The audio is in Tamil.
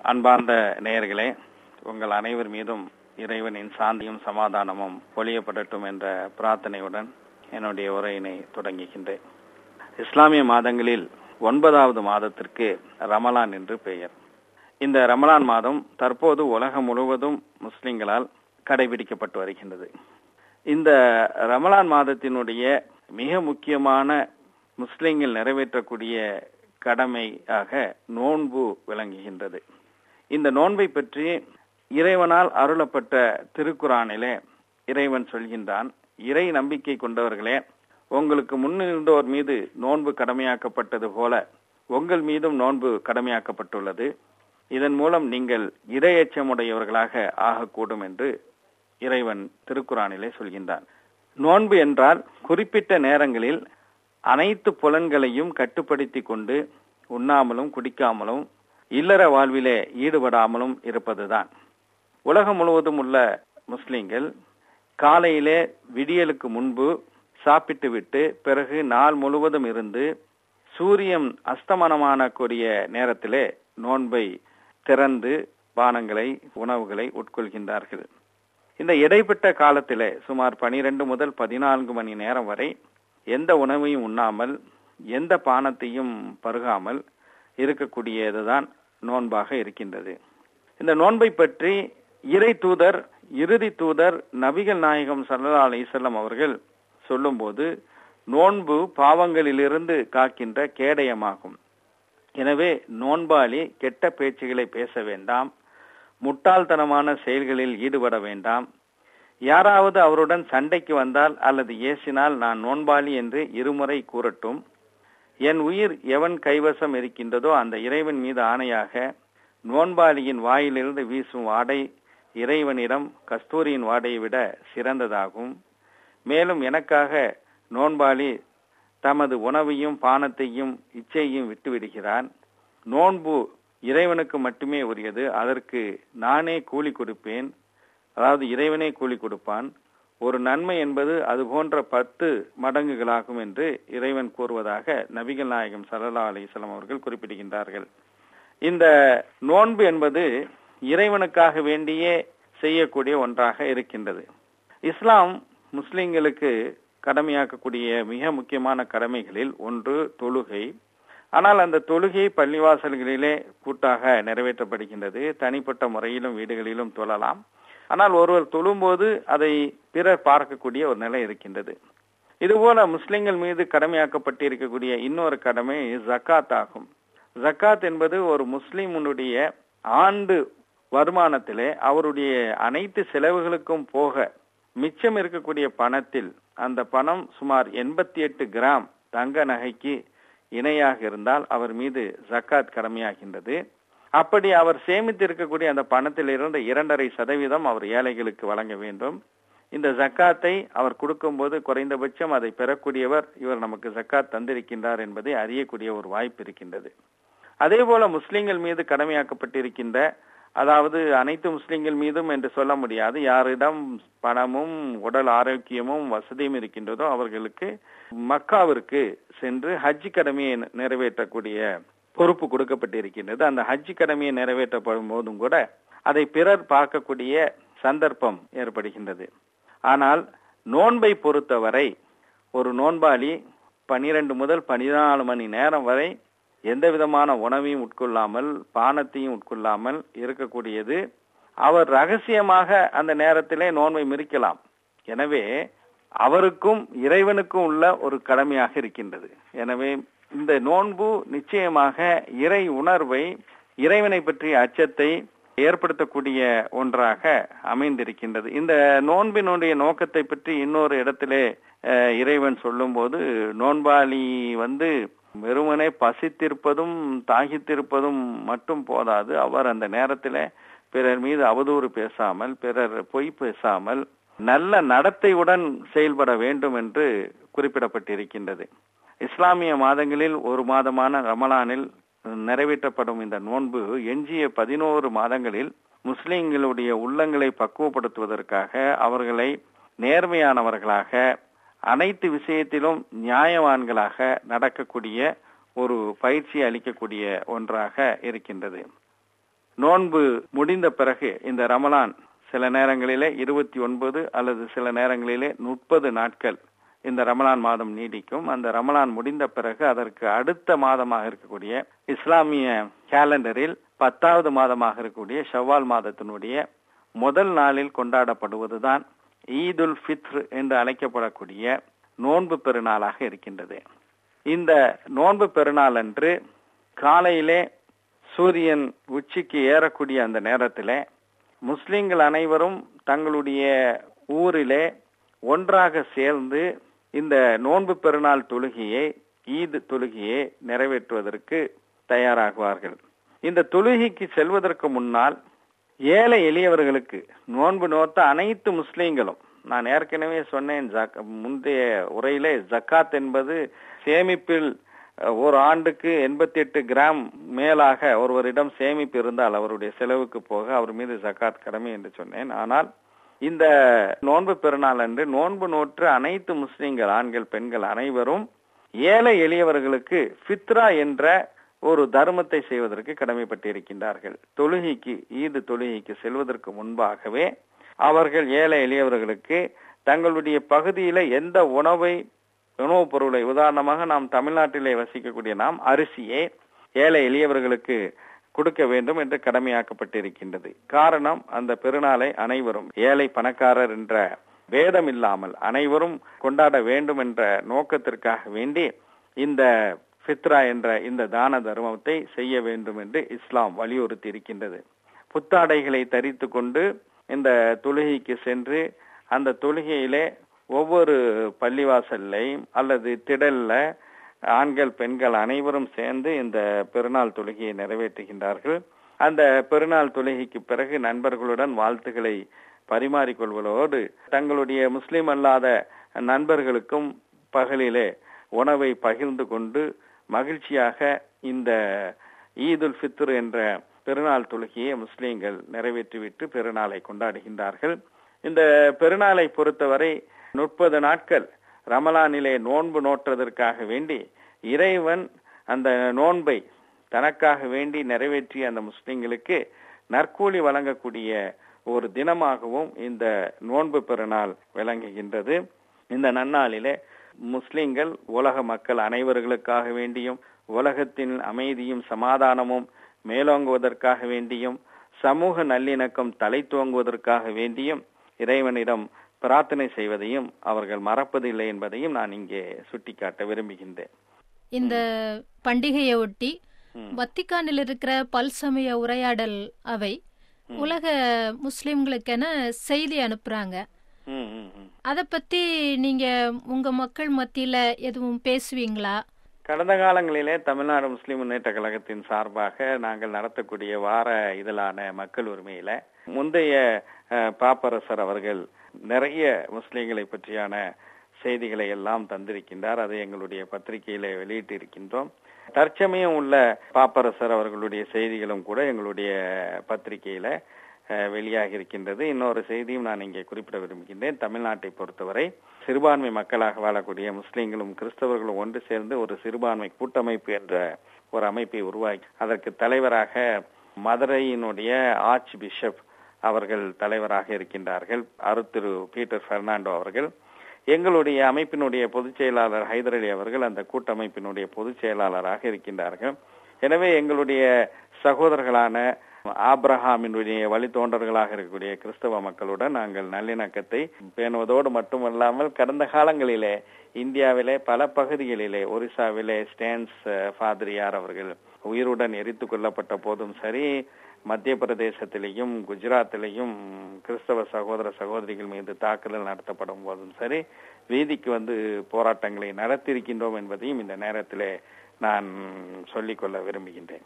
அன்பார்ந்த நேயர்களே உங்கள் அனைவர் மீதும் இறைவனின் சாந்தியும் சமாதானமும் பொழியப்படட்டும் என்ற பிரார்த்தனையுடன் என்னுடைய உரையினை தொடங்குகின்றேன் இஸ்லாமிய மாதங்களில் ஒன்பதாவது மாதத்திற்கு ரமலான் என்று பெயர் இந்த ரமலான் மாதம் தற்போது உலகம் முழுவதும் முஸ்லிம்களால் கடைபிடிக்கப்பட்டு வருகின்றது இந்த ரமலான் மாதத்தினுடைய மிக முக்கியமான முஸ்லிம்கள் நிறைவேற்றக்கூடிய கடமையாக நோன்பு விளங்குகின்றது இந்த நோன்பை பற்றி இறைவனால் அருளப்பட்ட திருக்குறானிலே இறைவன் சொல்கின்றான் இறை நம்பிக்கை கொண்டவர்களே உங்களுக்கு முன்னிருந்தோர் மீது நோன்பு கடமையாக்கப்பட்டது போல உங்கள் மீதும் நோன்பு கடமையாக்கப்பட்டுள்ளது இதன் மூலம் நீங்கள் இரையச்சமுடையவர்களாக ஆகக்கூடும் என்று இறைவன் திருக்குறானிலே சொல்கின்றான் நோன்பு என்றால் குறிப்பிட்ட நேரங்களில் அனைத்து புலன்களையும் கட்டுப்படுத்தி கொண்டு உண்ணாமலும் குடிக்காமலும் இல்லற வாழ்விலே ஈடுபடாமலும் இருப்பதுதான் உலகம் முழுவதும் உள்ள முஸ்லிம்கள் காலையிலே விடியலுக்கு முன்பு சாப்பிட்டு விட்டு பிறகு நாள் முழுவதும் இருந்து சூரியன் அஸ்தமனமான கூடிய நேரத்திலே நோன்பை திறந்து பானங்களை உணவுகளை உட்கொள்கின்றார்கள் இந்த இடைப்பட்ட காலத்திலே சுமார் பனிரெண்டு முதல் பதினான்கு மணி நேரம் வரை எந்த உணவையும் உண்ணாமல் எந்த பானத்தையும் பருகாமல் இருக்கக்கூடியதுதான் நோன்பாக இருக்கின்றது இந்த நோன்பை பற்றி இறை தூதர் இறுதி தூதர் நபிகள் நாயகம் சல்லா அலிசல்லாம் அவர்கள் சொல்லும்போது நோன்பு பாவங்களிலிருந்து காக்கின்ற கேடயமாகும் எனவே நோன்பாளி கெட்ட பேச்சுகளை பேச வேண்டாம் முட்டாள்தனமான செயல்களில் ஈடுபட வேண்டாம் யாராவது அவருடன் சண்டைக்கு வந்தால் அல்லது ஏசினால் நான் நோன்பாளி என்று இருமுறை கூறட்டும் என் உயிர் எவன் கைவசம் இருக்கின்றதோ அந்த இறைவன் மீது ஆணையாக நோன்பாளியின் வாயிலிருந்து வீசும் வாடை இறைவனிடம் கஸ்தூரியின் வாடையை விட சிறந்ததாகும் மேலும் எனக்காக நோன்பாளி தமது உணவையும் பானத்தையும் இச்சையும் விட்டுவிடுகிறான் நோன்பு இறைவனுக்கு மட்டுமே உரியது அதற்கு நானே கூலி கொடுப்பேன் அதாவது இறைவனே கூலி கொடுப்பான் ஒரு நன்மை என்பது அது போன்ற பத்து மடங்குகளாகும் என்று இறைவன் கூறுவதாக நபிகள் நாயகம் சல்லா அலிஸ்லாம் அவர்கள் குறிப்பிடுகின்றார்கள் இந்த நோன்பு என்பது இறைவனுக்காக வேண்டியே செய்யக்கூடிய ஒன்றாக இருக்கின்றது இஸ்லாம் முஸ்லிம்களுக்கு கடமையாக்கக்கூடிய மிக முக்கியமான கடமைகளில் ஒன்று தொழுகை ஆனால் அந்த தொழுகை பள்ளிவாசல்களிலே கூட்டாக நிறைவேற்றப்படுகின்றது தனிப்பட்ட முறையிலும் வீடுகளிலும் தொழலாம் ஆனால் ஒருவர் தொழும்போது அதை பிறர் பார்க்கக்கூடிய ஒரு நிலை இருக்கின்றது இதுபோல முஸ்லிம்கள் மீது கடமையாக்கப்பட்டிருக்கக்கூடிய இன்னொரு கடமை ஜக்காத் ஆகும் ஜக்காத் என்பது ஒரு முஸ்லிமுடைய ஆண்டு வருமானத்திலே அவருடைய அனைத்து செலவுகளுக்கும் போக மிச்சம் இருக்கக்கூடிய பணத்தில் அந்த பணம் சுமார் எண்பத்தி எட்டு கிராம் தங்க நகைக்கு இணையாக இருந்தால் அவர் மீது ஜக்காத் கடமையாகின்றது அப்படி அவர் சேமித்து இருக்கக்கூடிய அந்த பணத்தில் இருந்த இரண்டரை சதவீதம் அவர் ஏழைகளுக்கு வழங்க வேண்டும் இந்த ஜக்காத்தை அவர் கொடுக்கும்போது குறைந்தபட்சம் அதை பெறக்கூடியவர் இவர் நமக்கு ஜக்காத் தந்திருக்கின்றார் என்பதை அறியக்கூடிய ஒரு வாய்ப்பு இருக்கின்றது அதே போல முஸ்லிம்கள் மீது கடமையாக்கப்பட்டிருக்கின்ற அதாவது அனைத்து முஸ்லிம்கள் மீதும் என்று சொல்ல முடியாது யாரிடம் பணமும் உடல் ஆரோக்கியமும் வசதியும் இருக்கின்றதோ அவர்களுக்கு மக்காவிற்கு சென்று ஹஜ் கடமையை நிறைவேற்றக்கூடிய பொறுப்பு கொடுக்கப்பட்டிருக்கின்றது அந்த ஹஜ் கடமையை நிறைவேற்றப்படும் போதும் கூட அதை பிறர் பார்க்கக்கூடிய சந்தர்ப்பம் ஏற்படுகின்றது ஆனால் நோன்பை பொறுத்தவரை ஒரு நோன்பாளி பனிரெண்டு முதல் பதினாலு மணி நேரம் வரை எந்த விதமான உணவையும் உட்கொள்ளாமல் பானத்தையும் உட்கொள்ளாமல் இருக்கக்கூடியது அவர் ரகசியமாக அந்த நேரத்திலே நோன்பை மிரிக்கலாம் எனவே அவருக்கும் இறைவனுக்கும் உள்ள ஒரு கடமையாக இருக்கின்றது எனவே இந்த நோன்பு நிச்சயமாக இறை உணர்வை இறைவனை பற்றிய அச்சத்தை ஏற்படுத்தக்கூடிய ஒன்றாக அமைந்திருக்கின்றது இந்த நோன்பினுடைய நோக்கத்தை பற்றி இன்னொரு இடத்திலே இறைவன் சொல்லும்போது நோன்பாளி வந்து வெறுமனே பசித்திருப்பதும் தாகித்திருப்பதும் மட்டும் போதாது அவர் அந்த நேரத்தில் பிறர் மீது அவதூறு பேசாமல் பிறர் பொய் பேசாமல் நல்ல நடத்தையுடன் செயல்பட வேண்டும் என்று குறிப்பிடப்பட்டிருக்கின்றது இஸ்லாமிய மாதங்களில் ஒரு மாதமான ரமலானில் நிறைவேற்றப்படும் இந்த நோன்பு எஞ்சிய பதினோரு மாதங்களில் முஸ்லிம்களுடைய உள்ளங்களை பக்குவப்படுத்துவதற்காக அவர்களை நேர்மையானவர்களாக அனைத்து விஷயத்திலும் நியாயவான்களாக நடக்கக்கூடிய ஒரு பயிற்சி அளிக்கக்கூடிய ஒன்றாக இருக்கின்றது நோன்பு முடிந்த பிறகு இந்த ரமலான் சில நேரங்களிலே இருபத்தி ஒன்பது அல்லது சில நேரங்களிலே முப்பது நாட்கள் இந்த ரமலான் மாதம் நீடிக்கும் அந்த ரமலான் முடிந்த பிறகு அதற்கு அடுத்த மாதமாக இருக்கக்கூடிய இஸ்லாமிய கேலண்டரில் பத்தாவது மாதமாக இருக்கக்கூடிய ஷவ்வால் மாதத்தினுடைய முதல் நாளில் கொண்டாடப்படுவதுதான் ஈதுல் ஃபித்ர் என்று அழைக்கப்படக்கூடிய நோன்பு பெருநாளாக இருக்கின்றது இந்த நோன்பு பெருநாள் அன்று காலையிலே சூரியன் உச்சிக்கு ஏறக்கூடிய அந்த நேரத்திலே முஸ்லிம்கள் அனைவரும் தங்களுடைய ஊரிலே ஒன்றாக சேர்ந்து இந்த நோன்பு பெருநாள் தொழுகையை ஈது தொழுகையை நிறைவேற்றுவதற்கு தயாராகுவார்கள் இந்த தொழுகைக்கு செல்வதற்கு முன்னால் ஏழை எளியவர்களுக்கு நோன்பு நோத்த அனைத்து முஸ்லீம்களும் நான் ஏற்கனவே சொன்னேன் முந்தைய உரையிலே ஜக்காத் என்பது சேமிப்பில் ஒரு ஆண்டுக்கு எண்பத்தி எட்டு கிராம் மேலாக ஒருவரிடம் சேமிப்பு இருந்தால் அவருடைய செலவுக்கு போக அவர் மீது ஜக்காத் கடமை என்று சொன்னேன் ஆனால் இந்த நோன்பு பெருநாள் அன்று நோன்பு நோற்று அனைத்து முஸ்லிம்கள் ஆண்கள் பெண்கள் அனைவரும் ஏழை எளியவர்களுக்கு ஃபித்ரா என்ற ஒரு தர்மத்தை செய்வதற்கு கடமைப்பட்டிருக்கின்றார்கள் தொழுகைக்கு ஈது தொழுகைக்கு செல்வதற்கு முன்பாகவே அவர்கள் ஏழை எளியவர்களுக்கு தங்களுடைய பகுதியில எந்த உணவை உணவுப் பொருளை உதாரணமாக நாம் தமிழ்நாட்டிலே வசிக்கக்கூடிய நாம் அரிசியை ஏழை எளியவர்களுக்கு கொடுக்க வேண்டும் என்று கடமையாக்கப்பட்டிருக்கின்றது காரணம் அந்த பெருநாளை அனைவரும் ஏழை பணக்காரர் என்ற வேதம் இல்லாமல் அனைவரும் கொண்டாட வேண்டும் என்ற நோக்கத்திற்காக வேண்டி இந்த ஃபித்ரா என்ற இந்த தான தர்மத்தை செய்ய வேண்டும் என்று இஸ்லாம் வலியுறுத்தி இருக்கின்றது புத்தாடைகளை தரித்து கொண்டு இந்த தொழுகைக்கு சென்று அந்த தொழுகையிலே ஒவ்வொரு பள்ளிவாசல்லையும் அல்லது திடல்ல ஆண்கள் பெண்கள் அனைவரும் சேர்ந்து இந்த பெருநாள் தொழுகையை நிறைவேற்றுகின்றார்கள் அந்த பெருநாள் தொழுகைக்கு பிறகு நண்பர்களுடன் வாழ்த்துக்களை பரிமாறிக்கொள்வதோடு தங்களுடைய முஸ்லிம் அல்லாத நண்பர்களுக்கும் பகலிலே உணவை பகிர்ந்து கொண்டு மகிழ்ச்சியாக இந்த ஈதுல் ஃபித்ர் என்ற பெருநாள் தொழுகையை முஸ்லீம்கள் நிறைவேற்றிவிட்டு பெருநாளை கொண்டாடுகின்றார்கள் இந்த பெருநாளை பொறுத்தவரை முப்பது நாட்கள் ரமலானிலே நோன்பு நோற்றதற்காக வேண்டி இறைவன் அந்த நோன்பை தனக்காக வேண்டி நிறைவேற்றிய அந்த முஸ்லிம்களுக்கு நற்கூலி வழங்கக்கூடிய ஒரு தினமாகவும் இந்த நோன்பு பெருநாள் விளங்குகின்றது இந்த நன்னாளிலே முஸ்லிம்கள் உலக மக்கள் அனைவர்களுக்காக வேண்டியும் உலகத்தின் அமைதியும் சமாதானமும் மேலோங்குவதற்காக வேண்டியும் சமூக நல்லிணக்கம் தலை துவங்குவதற்காக வேண்டியும் இறைவனிடம் பிரார்த்தனை செய்வதையும் அவர்கள் மறப்பதில்லை என்பதையும் நான் இங்கே சுட்டிக்காட்ட விரும்புகின்றேன் இந்த பண்டிகையை ஒட்டி வத்திக்கானில் இருக்கிற பல்சமய உரையாடல் அவை உலக முஸ்லிம்களுக்கென செய்தி அனுப்புறாங்க அத பத்தி நீங்க உங்க மக்கள் மத்தியில எதுவும் பேசுவீங்களா கடந்த காலங்களிலே தமிழ்நாடு முஸ்லிம் முன்னேற்ற கழகத்தின் சார்பாக நாங்கள் நடத்தக்கூடிய வார இதழான மக்கள் உரிமையில முந்தைய பாப்பரசர் அவர்கள் நிறைய முஸ்லிம்களை பற்றியான செய்திகளை எல்லாம் தந்திருக்கின்றார் அதை எங்களுடைய பத்திரிகையில வெளியிட்டு இருக்கின்றோம் தற்சமயம் உள்ள பாப்பரசர் அவர்களுடைய செய்திகளும் கூட எங்களுடைய பத்திரிகையில வெளியாகி இருக்கின்றது இன்னொரு செய்தியும் நான் இங்கே குறிப்பிட விரும்புகின்றேன் தமிழ்நாட்டை பொறுத்தவரை சிறுபான்மை மக்களாக வாழக்கூடிய முஸ்லிம்களும் கிறிஸ்தவர்களும் ஒன்று சேர்ந்து ஒரு சிறுபான்மை கூட்டமைப்பு என்ற ஒரு அமைப்பை உருவாக்கி அதற்கு தலைவராக மதுரையினுடைய ஆர்ச் பிஷப் அவர்கள் தலைவராக இருக்கின்றார்கள் அருத்திரு பீட்டர் பெர்னாண்டோ அவர்கள் எங்களுடைய அமைப்பினுடைய பொதுச் செயலாளர் ஹைதர் அலி அவர்கள் அந்த கூட்டமைப்பினுடைய பொதுச் செயலாளராக இருக்கின்றார்கள் எனவே எங்களுடைய சகோதரர்களான ஆப்ரஹாமினுடைய வழித்தோன்றர்களாக இருக்கக்கூடிய கிறிஸ்தவ மக்களுடன் நாங்கள் நல்லிணக்கத்தை பேணுவதோடு மட்டுமல்லாமல் கடந்த காலங்களிலே இந்தியாவிலே பல பகுதிகளிலே ஒரிசாவிலே ஸ்டான்ஸ் ஃபாதிரியார் அவர்கள் உயிருடன் எரித்து கொல்லப்பட்ட போதும் சரி மத்திய பிரதேசத்திலேயும் குஜராத்திலேயும் கிறிஸ்தவ சகோதர சகோதரிகள் மீது தாக்குதல் நடத்தப்படும் போதும் சரி வீதிக்கு வந்து போராட்டங்களை நடத்தியிருக்கின்றோம் என்பதையும் இந்த நேரத்திலே நான் சொல்லிக்கொள்ள விரும்புகின்றேன்